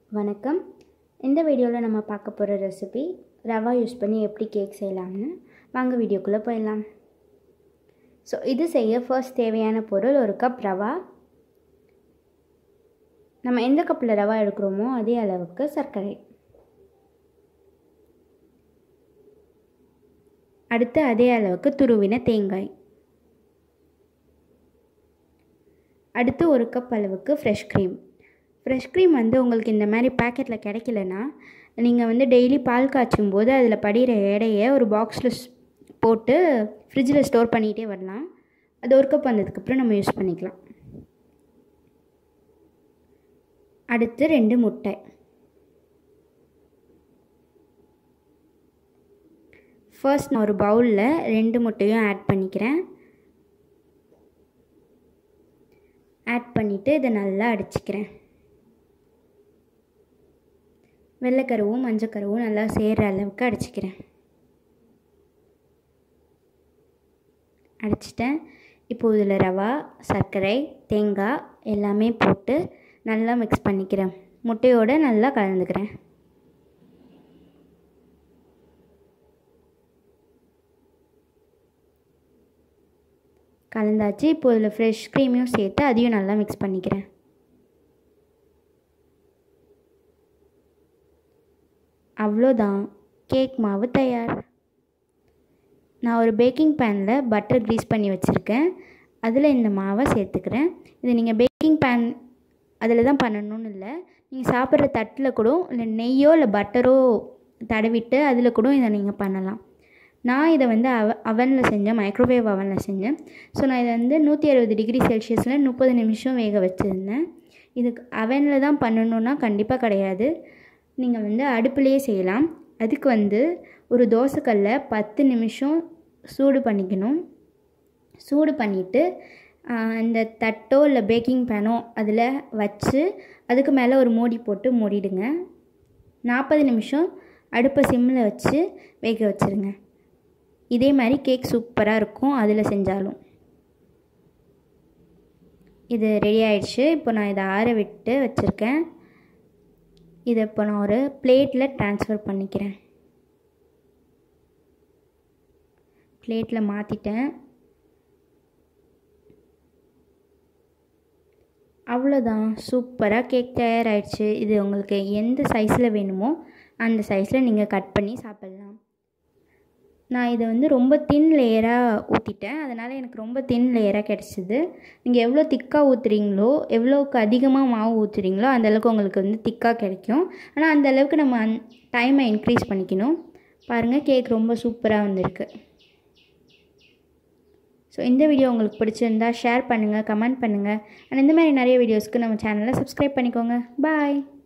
வணக்கம் இந்த வீடியோவில் நம்ம பார்க்க போகிற ரெசிபி ரவா யூஸ் பண்ணி எப்படி கேக் செய்யலாம்னு வாங்க வீடியோக்குள்ளே போயிடலாம் ஸோ இது செய்ய ஃபர்ஸ்ட் தேவையான பொருள் ஒரு கப் ரவா நம்ம எந்த கப்பில் ரவா எடுக்கிறோமோ அதே அளவுக்கு சர்க்கரை அடுத்து அதே அளவுக்கு துருவின தேங்காய் அடுத்து ஒரு கப் அளவுக்கு ஃப்ரெஷ் க்ரீம் ஃப்ரெஷ் க்ரீம் வந்து உங்களுக்கு இந்த மாதிரி பேக்கெட்டில் கிடைக்கலனா நீங்கள் வந்து டெய்லி பால் காய்ச்சும் போது அதில் படிகிற எடையை ஒரு பாக்ஸில் போட்டு ஃப்ரிட்ஜில் ஸ்டோர் பண்ணிகிட்டே வரலாம் அது ஒரு கப் வந்ததுக்கப்புறம் நம்ம யூஸ் பண்ணிக்கலாம் அடுத்து ரெண்டு முட்டை ஃபர்ஸ்ட் நான் ஒரு பவுலில் ரெண்டு முட்டையும் ஆட் பண்ணிக்கிறேன் ஆட் பண்ணிவிட்டு இதை நல்லா அடிச்சுக்கிறேன் வெள்ளைக்கருவும் மஞ்சக்கருவும் நல்லா சேர்கிற அளவுக்கு அடிச்சுக்கிறேன் அடிச்சிட்டேன் இப்போ இதில் ரவா சர்க்கரை தேங்காய் எல்லாமே போட்டு நல்லா மிக்ஸ் பண்ணிக்கிறேன் முட்டையோடு நல்லா கலந்துக்கிறேன் கலந்தாச்சு இப்போ இதில் ஃப்ரெஷ் க்ரீமையும் சேர்த்து அதையும் நல்லா மிக்ஸ் பண்ணிக்கிறேன் அவ்வளோதான் கேக் மாவு தயார் நான் ஒரு பேக்கிங் பேனில் பட்டர் க்ரீஸ் பண்ணி வச்சுருக்கேன் அதில் இந்த மாவை சேர்த்துக்கிறேன் இது நீங்கள் பேக்கிங் பேன் அதில் தான் பண்ணணும்னு இல்லை நீங்கள் சாப்பிட்ற தட்டில் கூட இல்லை நெய்யோ இல்லை பட்டரோ தடவிட்டு அதில் கூட இதை நீங்கள் பண்ணலாம் நான் இதை வந்து அவ அவனில் செஞ்சேன் மைக்ரோவேவ் அவனில் செஞ்சேன் ஸோ நான் இதை வந்து நூற்றி அறுபது டிகிரி செல்சியஸில் முப்பது நிமிஷம் வேக வச்சுருந்தேன் இதுக்கு அவனில் தான் பண்ணணுன்னா கண்டிப்பாக கிடையாது நீங்கள் வந்து அடுப்புலேயே செய்யலாம் அதுக்கு வந்து ஒரு தோசைக்கல்ல பத்து நிமிஷம் சூடு பண்ணிக்கணும் சூடு பண்ணிவிட்டு இந்த தட்டோ இல்லை பேக்கிங் பேனோ அதில் வச்சு அதுக்கு மேலே ஒரு மூடி போட்டு மூடிடுங்க நாற்பது நிமிஷம் அடுப்பை சிம்மில் வச்சு வேக வச்சுருங்க இதே மாதிரி கேக் சூப்பராக இருக்கும் அதில் செஞ்சாலும் இது ரெடி ஆயிடுச்சு இப்போ நான் இதை ஆற விட்டு வச்சுருக்கேன் இதை இப்போ நான் ஒரு பிளேட்டில் ட்ரான்ஸ்ஃபர் பண்ணிக்கிறேன் பிளேட்டில் மாற்றிட்டேன் அவ்வளோதான் சூப்பராக கேக் தயாராகிடுச்சு இது உங்களுக்கு எந்த சைஸில் வேணுமோ அந்த சைஸில் நீங்கள் கட் பண்ணி சாப்பிட்லாம் நான் இதை வந்து ரொம்ப தின் லேயராக ஊற்றிட்டேன் அதனால் எனக்கு ரொம்ப தின் லேயராக கிடச்சிது நீங்கள் எவ்வளோ திக்காக ஊற்றுறீங்களோ எவ்வளோக்கு அதிகமாக மாவு ஊற்றுறீங்களோ அந்தளவுக்கு உங்களுக்கு வந்து திக்காக கிடைக்கும் ஆனால் அந்தளவுக்கு நம்ம அந் டைமை இன்க்ரீஸ் பண்ணிக்கணும் பாருங்கள் கேக் ரொம்ப சூப்பராக வந்திருக்கு ஸோ இந்த வீடியோ உங்களுக்கு பிடிச்சிருந்தா ஷேர் பண்ணுங்கள் கமெண்ட் பண்ணுங்கள் அண்ட் இந்த மாதிரி நிறைய வீடியோஸ்க்கு நம்ம சேனலை சப்ஸ்கிரைப் பண்ணிக்கோங்க பாய்